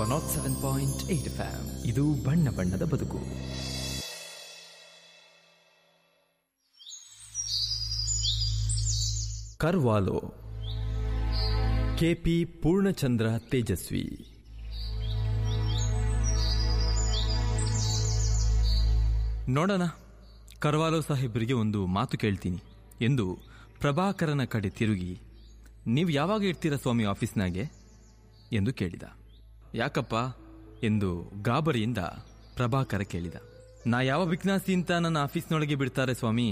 not seven point eight FM ಇದು ಬಣ್ಣ ಬಣ್ಣದ ಬದುಕು ಕರ್ವಾಲೋ ಕೆಪಿ ಪೂರ್ಣಚಂದ್ರ ತೇಜಸ್ವಿ ನೋಡೋಣ ಕರ್ವಾಲೋ ಸಾಹೇಬರಿಗೆ ಒಂದು ಮಾತು ಕೇಳ್ತೀನಿ ಎಂದು ಪ್ರಭಾಕರನ ಕಡೆ ತಿರುಗಿ ನೀವು ಯಾವಾಗ ಇರ್ತೀರಾ ಸ್ವಾಮಿ ಆಫೀಸ್ನಾಗೆ ಎಂದು ಕೇಳಿದ ಯಾಕಪ್ಪ ಎಂದು ಗಾಬರಿಯಿಂದ ಪ್ರಭಾಕರ ಕೇಳಿದ ನಾ ಯಾವ ವಿಜ್ಞಾಸಿ ಅಂತ ನನ್ನ ಆಫೀಸ್ನೊಳಗೆ ಬಿಡ್ತಾರೆ ಸ್ವಾಮಿ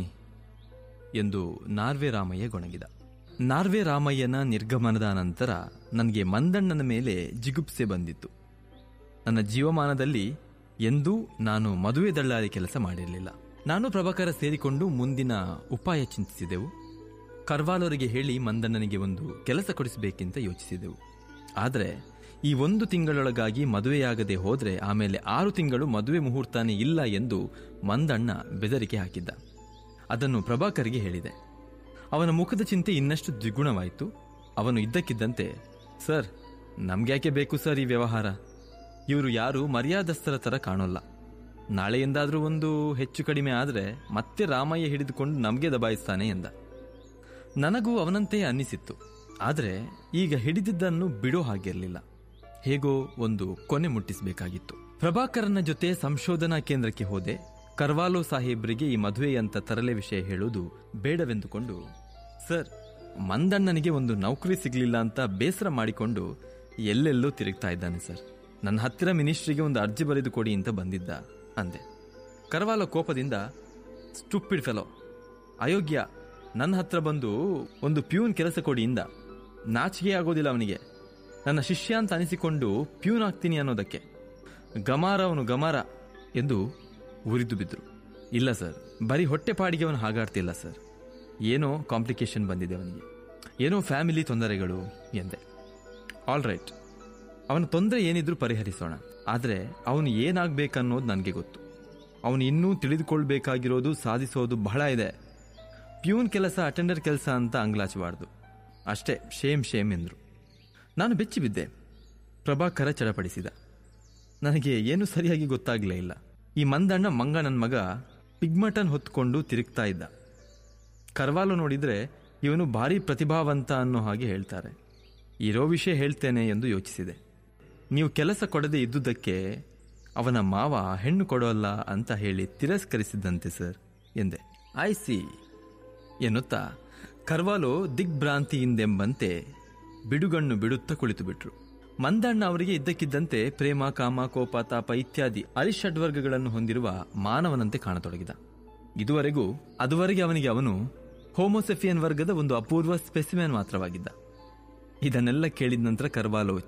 ಎಂದು ನಾರ್ವೆ ರಾಮಯ್ಯ ಗೊಣಗಿದ ನಾರ್ವೆ ರಾಮಯ್ಯನ ನಿರ್ಗಮನದ ನಂತರ ನನಗೆ ಮಂದಣ್ಣನ ಮೇಲೆ ಜಿಗುಪ್ಸೆ ಬಂದಿತ್ತು ನನ್ನ ಜೀವಮಾನದಲ್ಲಿ ಎಂದೂ ನಾನು ಮದುವೆ ದಳ್ಳಾರಿ ಕೆಲಸ ಮಾಡಿರಲಿಲ್ಲ ನಾನು ಪ್ರಭಾಕರ ಸೇರಿಕೊಂಡು ಮುಂದಿನ ಉಪಾಯ ಚಿಂತಿಸಿದೆವು ಕರ್ವಾಲೋರಿಗೆ ಹೇಳಿ ಮಂದಣ್ಣನಿಗೆ ಒಂದು ಕೆಲಸ ಕೊಡಿಸಬೇಕೆಂತ ಯೋಚಿಸಿದೆವು ಆದರೆ ಈ ಒಂದು ತಿಂಗಳೊಳಗಾಗಿ ಮದುವೆಯಾಗದೆ ಹೋದ್ರೆ ಆಮೇಲೆ ಆರು ತಿಂಗಳು ಮದುವೆ ಮುಹೂರ್ತಾನೇ ಇಲ್ಲ ಎಂದು ಮಂದಣ್ಣ ಬೆದರಿಕೆ ಹಾಕಿದ್ದ ಅದನ್ನು ಪ್ರಭಾಕರ್ಗೆ ಹೇಳಿದೆ ಅವನ ಮುಖದ ಚಿಂತೆ ಇನ್ನಷ್ಟು ದ್ವಿಗುಣವಾಯಿತು ಅವನು ಇದ್ದಕ್ಕಿದ್ದಂತೆ ಸರ್ ನಮ್ಗ್ಯಾಕೆ ಬೇಕು ಸರ್ ಈ ವ್ಯವಹಾರ ಇವರು ಯಾರು ಮರ್ಯಾದಸ್ಥರ ತರ ಕಾಣೋಲ್ಲ ನಾಳೆಯಿಂದಾದ್ರೂ ಒಂದು ಹೆಚ್ಚು ಕಡಿಮೆ ಆದರೆ ಮತ್ತೆ ರಾಮಯ್ಯ ಹಿಡಿದುಕೊಂಡು ನಮಗೆ ದಬಾಯಿಸ್ತಾನೆ ಎಂದ ನನಗೂ ಅವನಂತೆಯೇ ಅನ್ನಿಸಿತ್ತು ಆದರೆ ಈಗ ಹಿಡಿದಿದ್ದನ್ನು ಬಿಡೋ ಹಾಗಿರಲಿಲ್ಲ ಹೇಗೋ ಒಂದು ಕೊನೆ ಮುಟ್ಟಿಸಬೇಕಾಗಿತ್ತು ಪ್ರಭಾಕರನ ಜೊತೆ ಸಂಶೋಧನಾ ಕೇಂದ್ರಕ್ಕೆ ಹೋದೆ ಕರ್ವಾಲೋ ಸಾಹೇಬ್ರಿಗೆ ಈ ಮದುವೆಯಂತ ತರಲೆ ವಿಷಯ ಹೇಳುವುದು ಬೇಡವೆಂದುಕೊಂಡು ಸರ್ ಮಂದಣ್ಣನಿಗೆ ಒಂದು ನೌಕರಿ ಸಿಗ್ಲಿಲ್ಲ ಅಂತ ಬೇಸರ ಮಾಡಿಕೊಂಡು ಎಲ್ಲೆಲ್ಲೂ ತಿರುಗ್ತಾ ಇದ್ದಾನೆ ಸರ್ ನನ್ನ ಹತ್ತಿರ ಮಿನಿಸ್ಟ್ರಿಗೆ ಒಂದು ಅರ್ಜಿ ಬರೆದು ಕೊಡಿ ಅಂತ ಬಂದಿದ್ದ ಅಂದೆ ಕರ್ವಾಲೋ ಕೋಪದಿಂದ ಸ್ಟುಪಿಡ್ ಫೆಲೋ ಅಯೋಗ್ಯ ನನ್ನ ಹತ್ರ ಬಂದು ಒಂದು ಪ್ಯೂನ್ ಕೆಲಸ ಕೊಡಿ ಇಂದ ನಾಚಿಕೆ ಆಗೋದಿಲ್ಲ ಅವನಿಗೆ ನನ್ನ ಶಿಷ್ಯ ಅಂತ ಅನಿಸಿಕೊಂಡು ಪ್ಯೂನ್ ಆಗ್ತೀನಿ ಅನ್ನೋದಕ್ಕೆ ಗಮಾರ ಅವನು ಗಮಾರ ಎಂದು ಉರಿದು ಬಿದ್ರು ಇಲ್ಲ ಸರ್ ಬರೀ ಹೊಟ್ಟೆಪಾಡಿಗೆ ಅವನು ಹಾಗಾಡ್ತಿಲ್ಲ ಸರ್ ಏನೋ ಕಾಂಪ್ಲಿಕೇಶನ್ ಬಂದಿದೆ ಅವನಿಗೆ ಏನೋ ಫ್ಯಾಮಿಲಿ ತೊಂದರೆಗಳು ಎಂದೆ ಆಲ್ ರೈಟ್ ಅವನ ತೊಂದರೆ ಏನಿದ್ರೂ ಪರಿಹರಿಸೋಣ ಆದರೆ ಅವನು ಏನಾಗಬೇಕನ್ನೋದು ನನಗೆ ಗೊತ್ತು ಅವನು ಇನ್ನೂ ತಿಳಿದುಕೊಳ್ಬೇಕಾಗಿರೋದು ಸಾಧಿಸೋದು ಬಹಳ ಇದೆ ಪ್ಯೂನ್ ಕೆಲಸ ಅಟೆಂಡರ್ ಕೆಲಸ ಅಂತ ಅಂಗ್ಲಾಚಬಾರ್ದು ಅಷ್ಟೇ ಶೇಮ್ ಶೇಮ್ ಎಂದರು ನಾನು ಬೆಚ್ಚಿ ಬಿದ್ದೆ ಪ್ರಭಾಕರ ಚಡಪಡಿಸಿದ ನನಗೆ ಏನು ಸರಿಯಾಗಿ ಗೊತ್ತಾಗಲೇ ಇಲ್ಲ ಈ ಮಂದಣ್ಣ ಮಂಗ ನನ್ನ ಮಗ ಪಿಗ್ಮಟನ್ ಹೊತ್ಕೊಂಡು ತಿರುಗ್ತಾ ಇದ್ದ ಕರ್ವಾಲು ನೋಡಿದ್ರೆ ಇವನು ಭಾರಿ ಪ್ರತಿಭಾವಂತ ಅನ್ನೋ ಹಾಗೆ ಹೇಳ್ತಾರೆ ಇರೋ ವಿಷಯ ಹೇಳ್ತೇನೆ ಎಂದು ಯೋಚಿಸಿದೆ ನೀವು ಕೆಲಸ ಕೊಡದೆ ಇದ್ದುದಕ್ಕೆ ಅವನ ಮಾವ ಹೆಣ್ಣು ಕೊಡೋಲ್ಲ ಅಂತ ಹೇಳಿ ತಿರಸ್ಕರಿಸಿದ್ದಂತೆ ಸರ್ ಎಂದೆ ಐ ಸಿ ಎನ್ನುತ್ತಾ ಕರ್ವಾಲೋ ದಿಗ್ಭ್ರಾಂತಿಯಿಂದೆಂಬಂತೆ ಬಿಡುಗಣ್ಣು ಬಿಡುತ್ತಾ ಕುಳಿತು ಬಿಟ್ರು ಮಂದಣ್ಣ ಅವರಿಗೆ ಇದ್ದಕ್ಕಿದ್ದಂತೆ ಪ್ರೇಮ ಕಾಮ ಕೋಪ ತಾಪ ಇತ್ಯಾದಿ ಅರಿಷಡ್ವರ್ಗಗಳನ್ನು ಹೊಂದಿರುವ ಮಾನವನಂತೆ ಕಾಣತೊಡಗಿದ ಇದುವರೆಗೂ ಅದುವರೆಗೆ ಅವನಿಗೆ ಅವನು ಹೋಮೋಸೆಫಿಯನ್ ವರ್ಗದ ಒಂದು ಅಪೂರ್ವ ಸ್ಪೆಸಿಮೆನ್ ಮಾತ್ರವಾಗಿದ್ದ ಇದನ್ನೆಲ್ಲ ಕೇಳಿದ ನಂತರ ಕರ್ವಾಲೋ